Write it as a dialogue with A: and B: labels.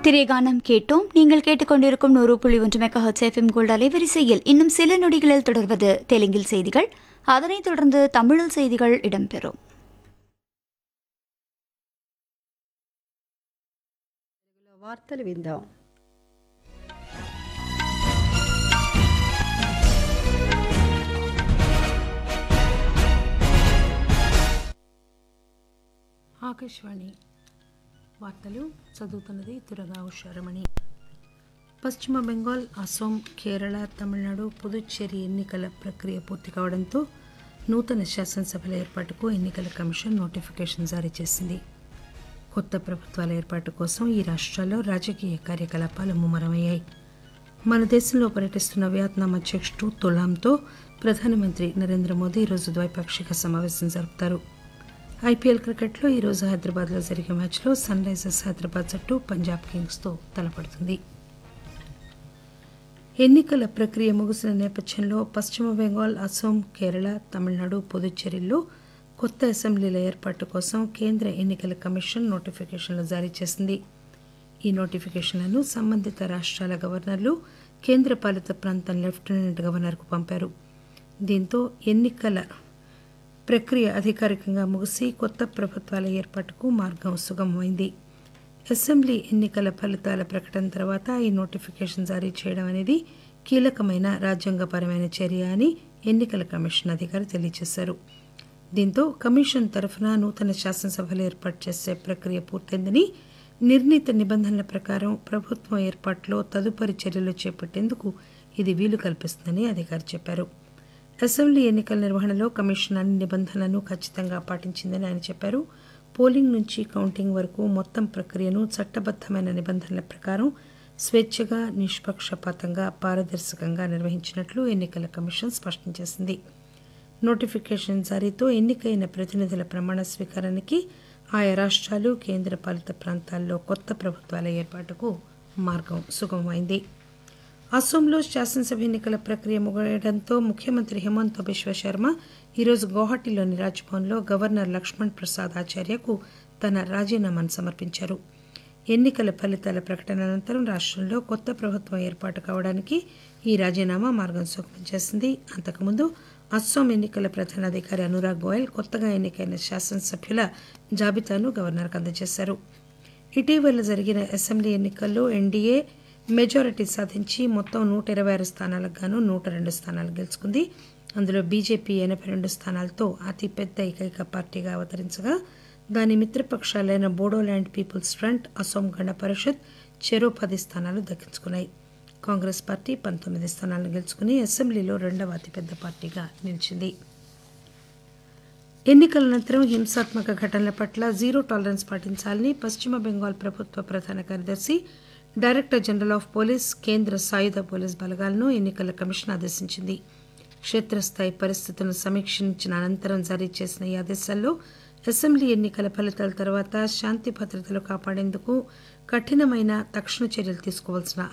A: திரைகானம் கேட்டோம் நீங்கள் கேட்டுக்கொண்டிருக்கும் நூறு புள்ளி ஒன்று மெகா ஹெச் எஃப்எம் கோல்ட் அலைவரிசையில் இன்னும் சில நொடிகளில் தொடர்வது தெலுங்கில் செய்திகள் அதனைத் தொடர்ந்து தமிழில் செய்திகள் இடம்பெறும்
B: వార్తలు విందాం
C: ఆకాశవాణి వార్తలు చదువుతున్నది తురగా ఉషారమణి పశ్చిమ బెంగాల్ అసోం కేరళ తమిళనాడు పుదుచ్చేరి ఎన్నికల ప్రక్రియ పూర్తి కావడంతో నూతన శాసనసభల ఏర్పాటుకు ఎన్నికల కమిషన్ నోటిఫికేషన్ జారీ చేసింది కొత్త ప్రభుత్వాల ఏర్పాటు కోసం ఈ రాష్ట్రాల్లో రాజకీయ కార్యకలాపాలు ముమ్మరమయ్యాయి మన దేశంలో పర్యటిస్తున్న వియత్నాం అధ్యక్షుడు తొలాంతో ప్రధానమంత్రి నరేంద్ర మోదీ ఈరోజు ద్వైపాక్షిక సమావేశం జరుపుతారు ఐపీఎల్ క్రికెట్లో ఈరోజు హైదరాబాద్లో జరిగే మ్యాచ్లో సన్ రైజర్స్ హైదరాబాద్ జట్టు పంజాబ్ కింగ్స్తో తలపడుతుంది ఎన్నికల ప్రక్రియ ముగిసిన నేపథ్యంలో పశ్చిమ బెంగాల్ అసోం కేరళ తమిళనాడు పుదుచ్చేరిల్లో కొత్త అసెంబ్లీల ఏర్పాటు కోసం కేంద్ర ఎన్నికల కమిషన్ నోటిఫికేషన్లు జారీ చేసింది ఈ నోటిఫికేషన్లను సంబంధిత రాష్ట్రాల గవర్నర్లు కేంద్రపాలిత ప్రాంతం లెఫ్టినెంట్ గవర్నర్కు పంపారు దీంతో ఎన్నికల ప్రక్రియ అధికారికంగా ముగిసి కొత్త ప్రభుత్వాల ఏర్పాటుకు మార్గం సుగమమైంది అసెంబ్లీ ఎన్నికల ఫలితాల ప్రకటన తర్వాత ఈ నోటిఫికేషన్ జారీ చేయడం అనేది కీలకమైన రాజ్యాంగపరమైన చర్య అని ఎన్నికల కమిషన్ అధికారి తెలియజేశారు దీంతో కమిషన్ తరఫున నూతన శాసనసభలు ఏర్పాటు చేసే ప్రక్రియ పూర్తయిందని నిర్ణీత నిబంధనల ప్రకారం ప్రభుత్వం ఏర్పాటులో తదుపరి చర్యలు చేపట్టేందుకు ఇది వీలు కల్పిస్తుందని అధికారి చెప్పారు అసెంబ్లీ ఎన్నికల నిర్వహణలో కమిషన్ అన్ని నిబంధనలను ఖచ్చితంగా పాటించిందని ఆయన చెప్పారు పోలింగ్ నుంచి కౌంటింగ్ వరకు మొత్తం ప్రక్రియను చట్టబద్దమైన నిబంధనల ప్రకారం స్వేచ్ఛగా నిష్పక్షపాతంగా పారదర్శకంగా నిర్వహించినట్లు ఎన్నికల కమిషన్ స్పష్టం చేసింది నోటిఫికేషన్ జారీతో ఎన్నికైన ప్రతినిధుల ప్రమాణ స్వీకారానికి ఆయా రాష్ట్రాలు కేంద్రపాలిత ప్రాంతాల్లో కొత్త ప్రభుత్వాల ఏర్పాటుకు మార్గం సుగమమైంది అసోంలో శాసనసభ ఎన్నికల ప్రక్రియ ముగియడంతో ముఖ్యమంత్రి హిమంత బిశ్వ శర్మ ఈరోజు గౌహటిలోని రాజ్భవన్లో గవర్నర్ లక్ష్మణ్ ప్రసాద్ ఆచార్యకు తన రాజీనామాను సమర్పించారు ఎన్నికల ఫలితాల ప్రకటన అనంతరం రాష్ట్రంలో కొత్త ప్రభుత్వం ఏర్పాటు కావడానికి ఈ రాజీనామా మార్గం సుగమం చేసింది అంతకుముందు అస్సోం ఎన్నికల ప్రధానాధికారి అనురాగ్ గోయల్ కొత్తగా ఎన్నికైన శాసనసభ్యుల జాబితాను గవర్నర్కు అందజేశారు ఇటీవల జరిగిన అసెంబ్లీ ఎన్నికల్లో ఎన్డీఏ మెజారిటీ సాధించి మొత్తం నూట ఇరవై ఆరు స్థానాలకు గాను నూట రెండు స్థానాలు గెలుచుకుంది అందులో బీజేపీ ఎనభై రెండు స్థానాలతో అతిపెద్ద ఏకైక పార్టీగా అవతరించగా దాని మిత్రపక్షాలైన బోడోల్యాండ్ పీపుల్స్ ఫ్రంట్ అసోం గణ పరిషత్ చెరో పది స్థానాలు దక్కించుకున్నాయి కాంగ్రెస్ పార్టీ పంతొమ్మిది స్థానాలను గెలుచుకుని అసెంబ్లీలో రెండవ అతిపెద్ద పార్టీగా నిలిచింది ఎన్నికల అనంతరం హింసాత్మక ఘటనల పట్ల జీరో టాలరెన్స్ పాటించాలని పశ్చిమ బెంగాల్ ప్రభుత్వ ప్రధాన కార్యదర్శి డైరెక్టర్ జనరల్ ఆఫ్ పోలీస్ కేంద్ర సాయుధ పోలీస్ బలగాలను ఎన్నికల కమిషన్ ఆదేశించింది క్షేత్రస్థాయి పరిస్థితులను సమీక్షించిన అనంతరం జారీ చేసిన ఈ ఆదేశాల్లో అసెంబ్లీ ఎన్నికల ఫలితాల తర్వాత శాంతి భద్రతలు కాపాడేందుకు కఠినమైన తక్షణ చర్యలు తీసుకోవాల్సిన